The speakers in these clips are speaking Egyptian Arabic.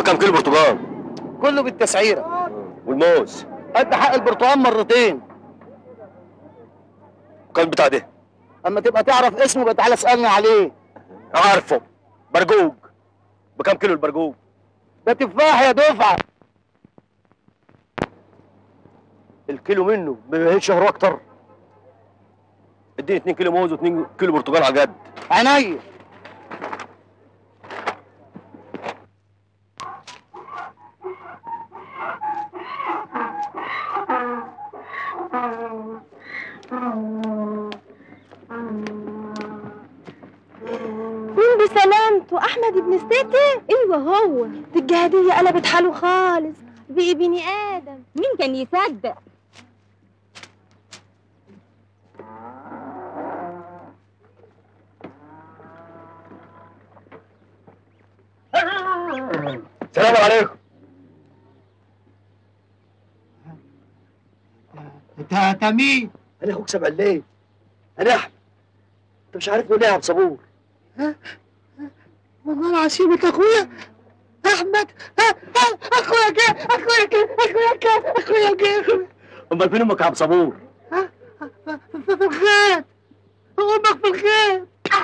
بكام كيلو برتقال كله بالتسعيره والموز قد حق البرتقال مرتين كام بتاع ده اما تبقى تعرف اسمه بقى تعالى اسالني عليه عارفه برجوج بكام كيلو البرجوج ده تفاح يا دفعه الكيلو منه ما بيهيش شهر اكتر اديني 2 كيلو موز و2 كيلو برتقال على جد عينيا مين بسلامته احمد ابن ستيتي ايوه هو دي الجهاديه قلبت حاله خالص بقي بني ادم مين كان يصدق السلام عليكم انت انت مين؟ انا اخوك سبع الليل انا احمد انت مش عارفني ليه يا عبد صبور والله العظيم انت اخويا احمد ها- ها، اخويا جه اخويا جه اخويا جه اخويا جه امال فين امك يا عبد صبور في في الخير امك في الخير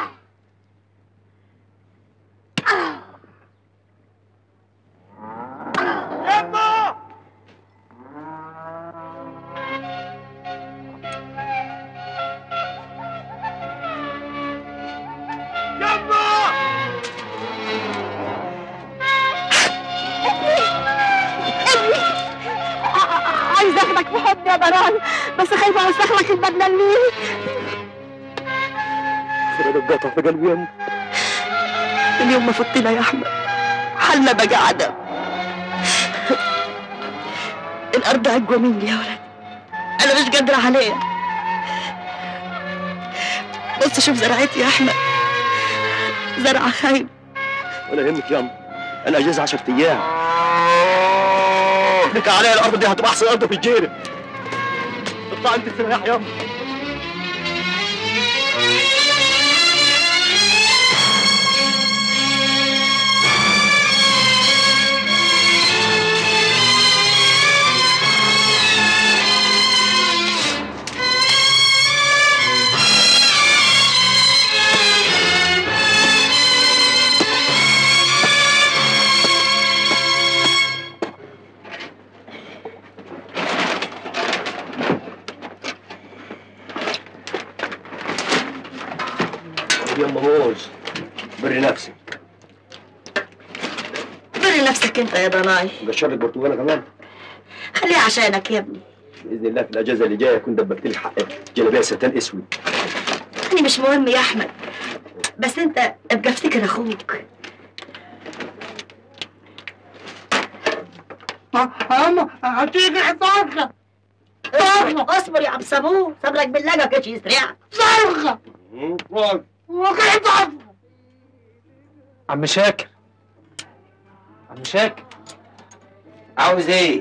عايز اخدك في حضني يا ضران بس خايفه اوسخ لك البدله اللي فرد القطع في قلبي يا اليوم ما فتنا يا احمد حالنا بقى عدم الارض اقوى مني يا ولد انا مش قادره عليها بص شوف زرعتي يا احمد زرعه خايب ولا يهمك يا انا اجازه 10 ايام لك عليا الارض دي هتبقى احسن ارض في الجيره اطلع انت السلاح يا يما موز بري نفسك بري نفسك انت يا ضناي مقشر لك برتقاله كمان خليها عشانك يا ابني باذن الله في الاجازه اللي جايه اكون دبكت لك حقك جلابيه ستان اسود أنا مش مهم يا أحمد بس أنت ابقى افتكر أخوك اما هتيجي صرخه صرخه اصبر يا عم صابون صبرك بالله ما كانش يسرع صرخه وكيف صرخه عم شاكر عم شاكر عاوز ايه؟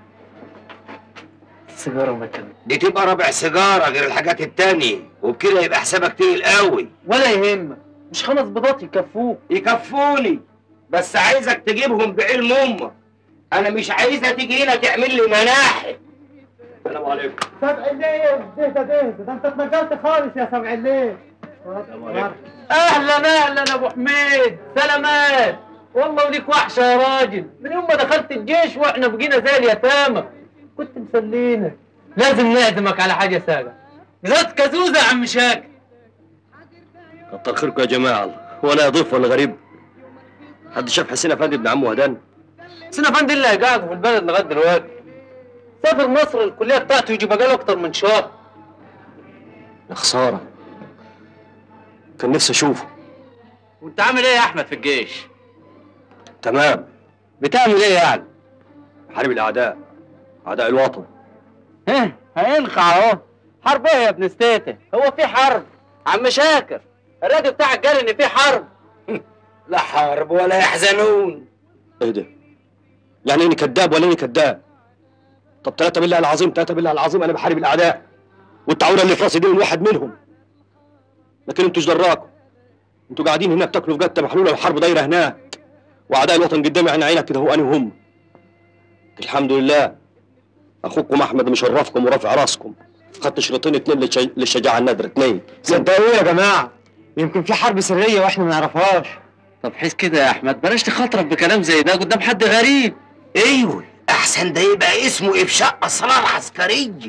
سيجاره مكان دي تبقى ربع سيجاره غير الحاجات التانية وبكده يبقى حسابك تقيل قوي ولا يهمك مش خمس بيضات يكفوك يكفوني بس عايزك تجيبهم بعلم امك انا مش عايزها تيجي هنا تعمل لي مناحل السلام عليكم سبع الليل ده ده ده ده انت اتنقلت خالص يا سبع الليل اهلا اهلا ابو حميد سلامات والله وليك وحشه يا راجل من يوم ما دخلت الجيش واحنا بقينا زي اليتامى كنت مسلينا لازم نعزمك على حاجه ساقه غد كزوزه يا عم شاكر كتر خيركم يا جماعه ولا يضيف ولا غريب حد شاف حسين افندي ابن عمه هدان حسين افندي اللي قاعد في البلد لغايه دلوقتي سافر مصر الكليه بتاعته يجي بقاله اكتر من شهر يا خساره كان نفسي اشوفه وانت عامل ايه يا احمد في الجيش تمام بتعمل ايه يعني حارب الاعداء اعداء الوطن ها هينخع اهو حرب ايه يا ابن ستيته هو في حرب عم شاكر الراديو بتاعك قال ان في حرب لا حرب ولا يحزنون ايه ده يعني اني كذاب ولا اني كذاب طب ثلاثة بالله العظيم ثلاثة بالله العظيم انا بحارب الاعداء والتعويره اللي في راسي دي من واحد منهم لكن انتوا ايش دراكم انتوا قاعدين هنا بتاكلوا في جته محلوله والحرب دايره هناك واعداء الوطن قدامي عين عينك كده هو انا وهم الحمد لله اخوكم احمد مشرفكم ورافع راسكم خدت شريطين اتنين للش- للشجاعه النادره اتنين صدقوني يا جماعه يمكن في حرب سريه واحنا ما نعرفهاش طب حس كده يا احمد بلاش تخاطرك بكلام زي ده قدام حد غريب ايوه احسن ده يبقى اسمه افشاء اسرار عسكريه